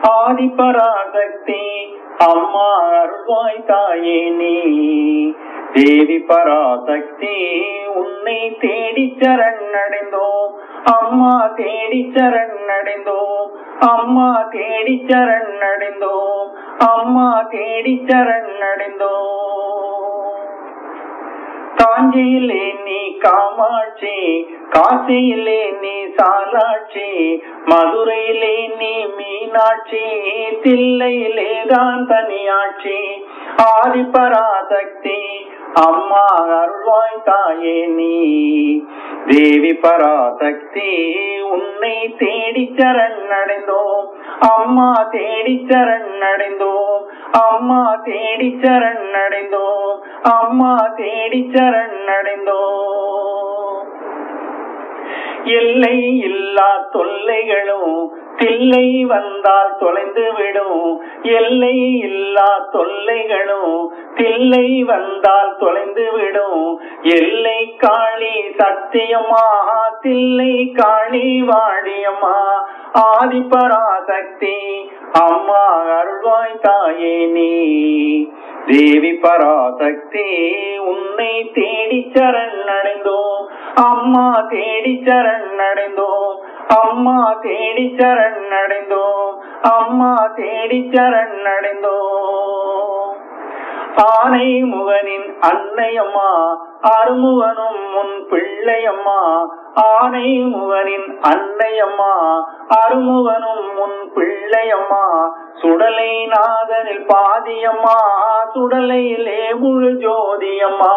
ஆதிபராசக்தி அம்மா அருள்வாய் தாயே நீ தேவி பராசக்தி உன்னை தேடி சரண் அடைந்தோம் அம்மா தேடி சரண் அடைந்தோம் அம்மா தேடி சரண் அடைந்தோம் அம்மா தேடி சரண் அடைந்தோம் காஞ்சியிலே நீ காமாட்சி காசியிலே நீ சாலாட்சி மதுரையிலே நீ மீனாட்சி தில்லையிலே தான் தனியாட்சி ஆதிபராசக்தி அம்மா அருள்வாய் தாயே நீ தேவி பராசக்தி உன்னை தேடி சரண் அடைந்தோம் அம்மா தேடி சரண் அடைந்தோம் அம்மா தேடி சரண் அடைந்தோம் அம்மா தேடி சரண் அடைந்தோம் எல்லை இல்லா தொல்லைகளும் தில்லை வந்தால் தொலைந்து விடும் எல்லை இல்லா தொல்லைகளும் தில்லை வந்தால் தொலைந்து விடும் எல்லை காளி சத்தியமா தில்லை காளி வாடியம்மா ஆதிபராசக்தி அம்மா அருள்வாய் தாயே நீ தேவி பராசக்தி உன்னை தேடி சரண் அடைந்தோம் அம்மா தேடி சரண் அடைந்தோம் அம்மா தேடி சரண் அடைந்தோம் அம்மா தேடி சரண் அடைந்தோம் ஆனை முகனின் அன்னையம்மா அருமுகனும் முன் பிள்ளையம்மா ஆனை முகனின் அன்னையம்மா அருமுகனும் முன் பிள்ளையம்மா சுடலை நாதனில் பாதியம்மா சுடலையிலே முழு ஜோதியம்மா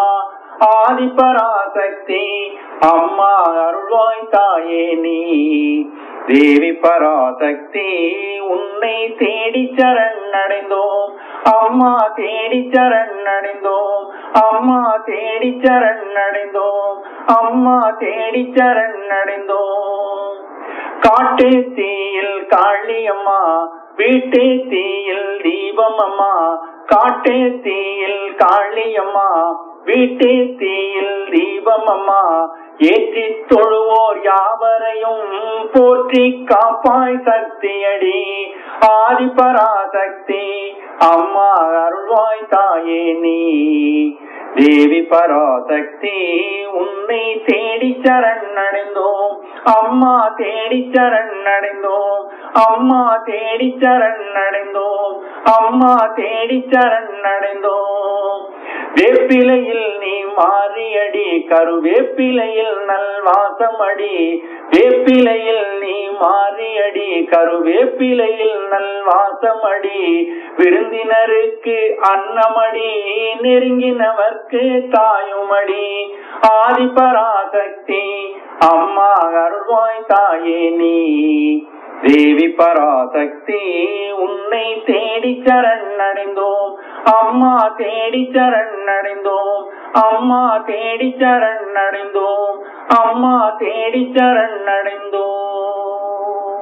ஆதிபராசக்தி அம்மா அருள்வாய் தாயே நீ தேவி பராசக்தி உன்னை தேடி சரண் அடைந்தோம் அம்மா தேடி சரண் அடைந்தோம் அம்மா தேடி சரண் அடைந்தோம் அம்மா தேடி சரண் அடைந்தோம் காட்டு தீயில் காளியம்மா வீட்டு தீயில் தீபம் அம்மா காட்டு தீயில் காளியம்மா வீட்டு தீயில் தீபம் அம்மா ஏற்றி தொழுவோர் யாவரையும் போற்றி காப்பாய் சக்தியடி ஆதிபராசக்தி அம்மா அருள்வாய் தாயே நீ தேவி பராசக்தி உன்னை தேடி சரண் அடைந்தோம் அம்மா தேடி சரண் அடைந்தோம் அம்மா தேடி சரண் அடைந்தோம் அம்மா தேடி சரண் அடைந்தோம் வேப்பிலையில் நீ மாறியடி கருவேப்பிலையில் நல்வாசம் அடி வேப்பிலையில் நீ மாறியடி கருவேப்பிலையில் நல்வாசம் அடி விருந்தினருக்கு அன்னமடி நெருங்கினவர்க்கு தாயுமடி ஆதிபராசக்தி அம்மா அருள்வாய் தாயே நீ தேவி பராசக்தி உன்னை தேடி சரண் அடைந்தோம் அம்மா தேடி சரண் அடைந்தோம் அம்மா தேடி சரண் அடைந்தோம் அம்மா தேடி சரண் அடைந்தோம்